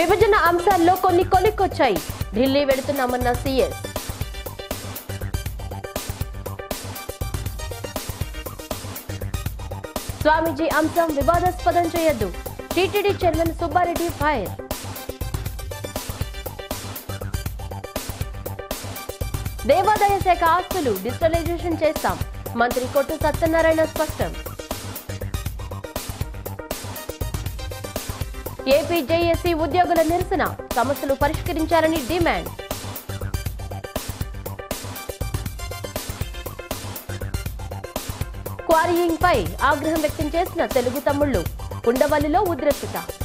విభజన అంశాల్లో కొన్ని కొలిక్కొచ్చాయి ఢిల్లీ వెడుతున్నామన్న సీఎస్ స్వామీజీ అంశం వివాదాస్పదం చేయొద్దు టీటీడీ చైర్మన్ సుబ్బారెడ్డి ఫైర్ దేవాదాయ శాఖ ఆస్తులు డిజిటలైజేషన్ చేస్తాం మంత్రి కొట్టు సత్యనారాయణ స్పష్టం ఏపీ జేఏసీ ఉద్యోగుల నిరసన సమస్యలు పరిష్కరించాలని డిమాండ్ క్వారీయింగ్ పై ఆగ్రహం వ్యక్తం చేసిన తెలుగు తమ్ముళ్లు ఉండవల్లిలో ఉద్రిక్తత